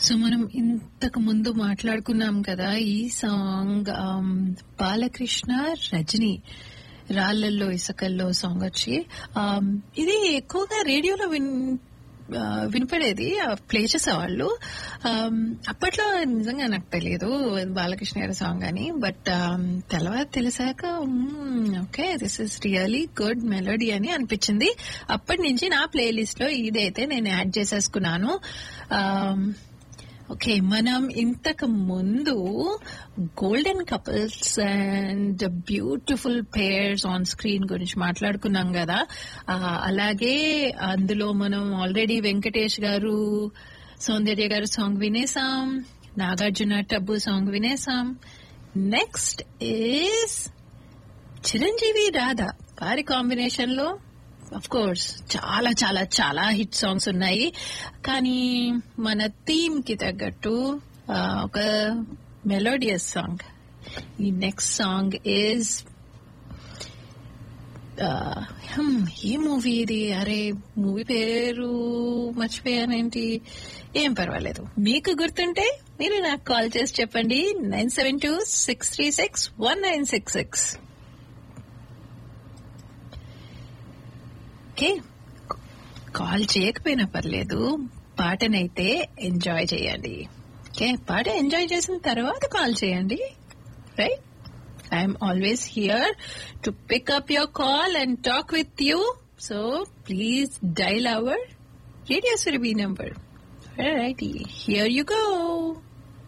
so మనం ఇంతకు ముందు మాట్లాడుకున్నాం కదా ఈ సాంగ్ ఆమ్, బాలకృష్ణ రజని రాళ్లల్లో ఇసుకల్లో సాంగ్ వచ్చి ఆమ్, ఇది ఎక్కువగా రేడియోలో విన్ ఆ, వినపడేది ప్లే చేసేవాళ్ళు ఆమ్, అప్పట్లో నిజంగా నాకు తెలియదు బాలకృష్ణ గారి సాంగ్ అని బట్ తర్వాత తెలిసాక okay this is really good melody అని అనిపించింది అప్పటి నుంచి నా ప్లేలిస్ట్ లో ఇదైతే నేను యాడ్ చేసేసుకున్నాను ఆమ్, ఓకే మనం ఇంతకు ముందు golden couples and beautiful pairs on screen గురించి మాట్లాడుకున్నాం కదా ఆ, అలాగే అందులో మనం ఆల్రెడీ వెంకటేష్ గారు సౌందర్య గారు సాంగ్ వినేసాం నాగార్జున టబ్బు సాంగ్ వినేసాం నెక్స్ట్ ఈస్ చిరంజీవి రాధా వారి కాంబినేషన్ లో అఫ్ కోర్స్ చాలా చాలా చాలా హిట్ సాంగ్స్ ఉన్నాయి కానీ మన థీమ్ కి తగ్గట్టు ఆ, ఒక మెలోడియస్ సాంగ్ ఈ next song is a movie ఇది అరే మూవీ పేరు మర్చిపోయానేంటి ఏం పర్వాలేదు మీకు గుర్తుంటే మీరు నాకు కాల్ చేసి చెప్పండి nine seven two six three six one nine six six okay call చేయకపోయినా పర్లేదు పాటనైతే ఎంజాయ్ చేయండి ఓకే పాట ఎంజాయ్ చేసిన తర్వాత కాల్ చేయండి right I'm always here to pick up your call and talk with you so please dial our radio Surabhi number right here you go